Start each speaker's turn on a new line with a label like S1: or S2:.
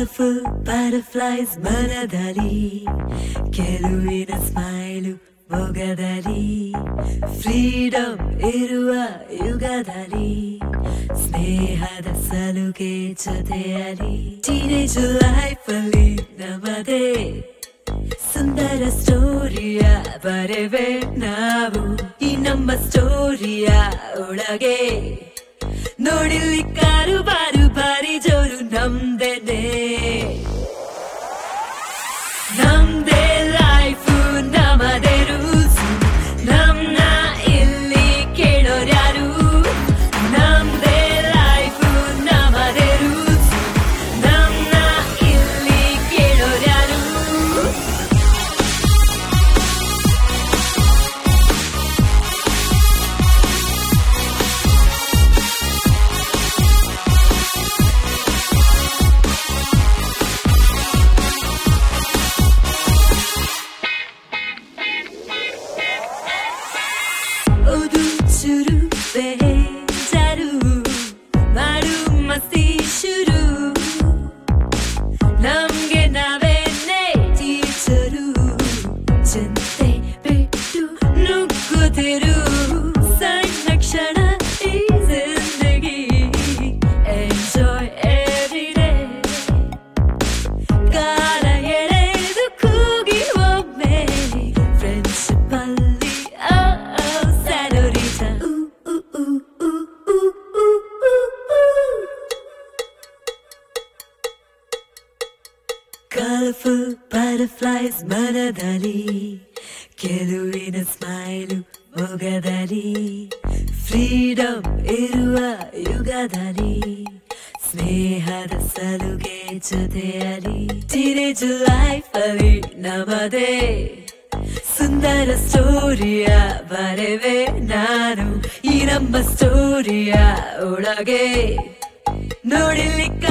S1: colourful butterflies ಮನದಲ್ಲಿ ಕೆಲುವಿನ smile ಮೊಗದಲ್ಲಿ freedom ಇರುವ ಯುಗದಲ್ಲಿ ಸ್ನೇಹದ ಸಲುಗೆ ಜೊತೆಯಲ್ಲಿ ಟೀನೇಜ್ ಲೈಫ್ ಅಲ್ಲಿ ನಮ್ಮದೇ ಸುಂದರ ಸ್ಟೋರಿಯ ಬರೆವೆ ನಾವು ಈ ನಮ್ಮ ಸ್ಟೋರಿಯ ಒಳಗೆ ನೋಡಿಲ್ಲಿ ಕಾರು ಬಾರು ಬಾರಿ ಜೋರು ನಮ್ದೇನೆ ನಮ್ದೇ ಲೈಫು ನಮ್ಮದೇ ರೂಲ್ಸ್ ನಮ್ನ ಇಲ್ಲಿ ಕೇಳೋರ್ಯಾರು ನಮ್ದೇ ಲೈಫು ನಮ್ಮದೇ ರೂಲ್ಸ್ ನಮ್ನ ಇಲ್ಲಿ ಕೇಳೋರ್ಯಾರು ಓದು ಶುರು ಬೇಜಾರು ಮಾಡು ಮಸ್ತಿ ಶುರು ನಮ್ಗೆ ನಾವೇನೆ ಟೀಚರು ಚಿಂತೆ ಬಿಟ್ಟು ನುಗ್ಗುತ್ತಿರು ಸಣ್ಣ ಕ್ಷಣ ಈ ಜಿಂದಗಿ ಎಂಜಾಯ್ ಎವ್ರಿ ಡೇ ಕಾಲ ಎಳೆದು ಕೂಗಿ ಒಮ್ಮೆ ಫ್ರೆಂಡ್ಶಿಪ್ ಅಲ್ಲಿ ಸ್ಯಾಲೋರಿಟ ಕಲರ್ಫುಲ್ ಬಟರ್ಫ್ಲೈಸ್ ಮನದಲ್ಲಿ ಕೆಲುವಿನ ಸ್ಮೈಲು ಮೊಗದಲ್ಲಿ ಫ್ರೀಡಮ್ ಇರುವ ಯುಗದಲ್ಲಿ ಸ್ನೇಹದ ಸಲುಗೆ ಜೊತೆಯಲ್ಲಿ ಟೀನೇಜ್ ಲೈಫ್ ಅಲ್ಲಿ ನಮ್ಮದೇ ಸುಂದರ ಸ್ಟೋರಿಯ ಬರೆವೆ ನಾನು ಈ ನಮ್ಮ ಸ್ಟೋರಿಯ ಒಳಗೆ ನೋಡಿಲಿಕ್ಕ